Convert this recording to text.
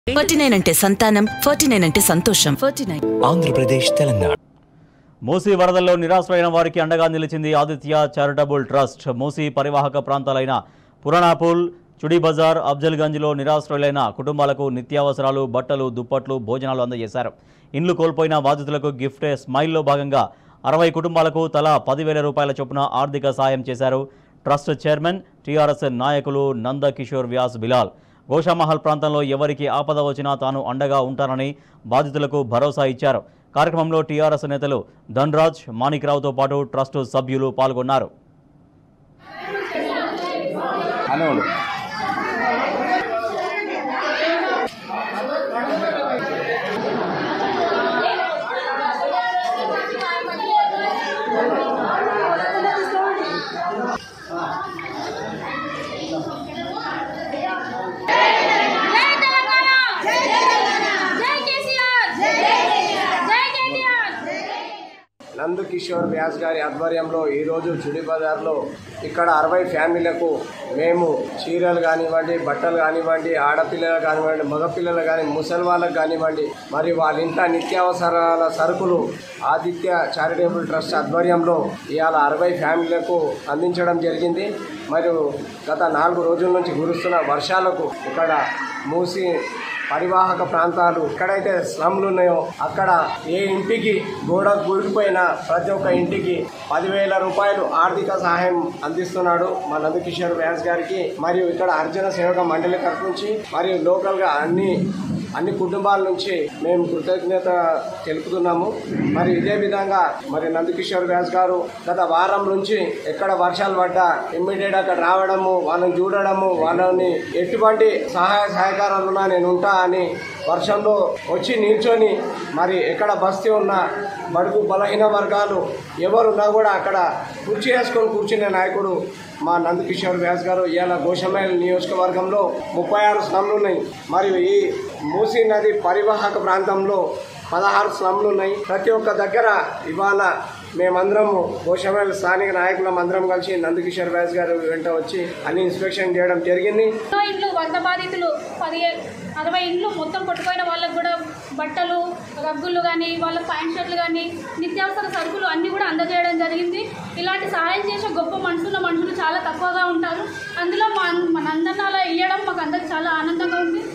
forty nine అంటే సంతానం forty nine అంటే సంతోషం ఫార్టీ నైన్ ఆంధ్రప్రదేశ్ తెలంగాణ మూసీ వరదల్లో నిరాశ్రయైన వారికి అండగా నిలిచింది ఆదిత్య చారిటబుల్ ట్రస్ట్ మూసీ పరివాహక ప్రాంతాలైన పురాణాపూల్ చుడి బజార్ అఫ్జల్గంజ్లో నిరాశ్రయులైన కుటుంబాలకు నిత్యావసరాలు బట్టలు దుప్పట్లు భోజనాలు అందజేశారు ఇండ్లు కోల్పోయిన బాధితులకు గిఫ్ట్ ఏ స్మైల్లో భాగంగా అరవై కుటుంబాలకు తలా పదివేల రూపాయల చొప్పున ఆర్థిక సాయం చేశారు ట్రస్ట్ చైర్మన్ టీఆర్ఎస్ నాయకులు నంద కిషోర్ వ్యాస్ బిలాల్ గోషామహల్ ప్రాంతంలో ఎవరికి ఆపద వచ్చినా తాను అండగా ఉంటానని బాధితులకు భరోసా ఇచ్చారు కార్యక్రమంలో టీఆర్ఎస్ నేతలు ధన్రాజ్ మాణిక్రావుతో పాటు ట్రస్ట్ సభ్యులు పాల్గొన్నారు అనవుడు జై తెలంగాణ జై తెలంగాణ జై కేసీఆర్ జై కేసీఆర్ జై కేటీఆర్ నందు కిషోర్ వ్యాస్ గారి ఆధ్వర్యంలో ఈరోజు చుడి బజార్లో ఇక్కడ అరవై ఫ్యామిలీలకు మేము చీరలు కానివ్వండి బట్టలు కానివ్వండి ఆడపిల్లలు కానివ్వండి మగపిల్లలు కానీ ముసలి వాళ్ళకు కానివ్వండి మరి వాళ్ళ ఇంట్లో నిత్యావసరాల సరుకులు ఆదిత్య చారిటబుల్ ట్రస్ట్ ఆధ్వర్యంలో ఇవాళ అరవై ఫ్యామిలీలకు అందించడం జరిగింది మరియు గత నాలుగు రోజుల నుంచి కురుస్తున్న వర్షాలకు ఇక్కడ మూసి పరివాహక ప్రాంతాలు ఎక్కడైతే స్లమ్లు ఉన్నాయో అక్కడ ఏ ఇంటికి గోడ కూలిపోయిన ప్రతి ఒక్క ఇంటికి పదివేల రూపాయలు ఆర్థిక సహాయం అందిస్తున్నాడు మా నందకిషోర్ వ్యాస్ గారికి మరియు ఇక్కడ అర్జున సేవక మండలి తరఫు నుంచి మరియు లోకల్గా అన్ని అన్ని కుటుంబాల నుంచి మేము కృతజ్ఞత తెలుపుతున్నాము మరి ఇదే విధంగా మరి నందకిషోర్ వ్యాస్ గారు గత వారం నుంచి ఎక్కడ వర్షాలు పడ్డా ఇమ్మీడియట్ అక్కడ రావడము వాళ్ళని చూడడము వాళ్ళని ఎటువంటి సహాయ సహకారాలున్నా నేను ఉంటా అని వర్షంలో వచ్చి నిల్చొని మరి ఎక్కడ బస్తీ ఉన్న బడుగు బలహీన వర్గాలు ఎవరున్నా కూడా అక్కడ కుర్చీ వేసుకొని కూర్చునే నాయకుడు మా నందకిషోర్ వ్యాస్ గారు ఇవాళ గోషమైల్ నియోజకవర్గంలో ముప్పై ఆరు స్లమ్లు ఉన్నాయి మరియు ఈ మూసీ నది పరివాహక ప్రాంతంలో పదహారు స్లమ్లు ఉన్నాయి ప్రతి ఒక్క దగ్గర ఇవాళ మేమందరము గోషమైల్ స్థానిక నాయకులం అందరం కలిసి నందకిషోర్ వ్యాస్ గారు వెంట వచ్చి అన్ని ఇన్స్పెక్షన్ చేయడం జరిగింది ఎన్నో ఇండ్లు వరద బాధితులు పదిహే అరవై ఇండ్లు మొత్తం కొట్టుపోయిన వాళ్ళకు కూడా బట్టలు రగ్గులు కానీ వాళ్ళ ప్యాంట్ షర్ట్లు కానీ నిత్యావసర సరుకులు అన్నీ కూడా అందజేయడం జరిగింది ఇలాంటి సహాయం చేసే గొప్ప మనసున్న మనుషులు చాలా తక్కువగా ఉంటారు అందులో మా మనందరిని అలా ఇవ్వడం మాకు అందరికి చాలా ఆనందంగా ఉంది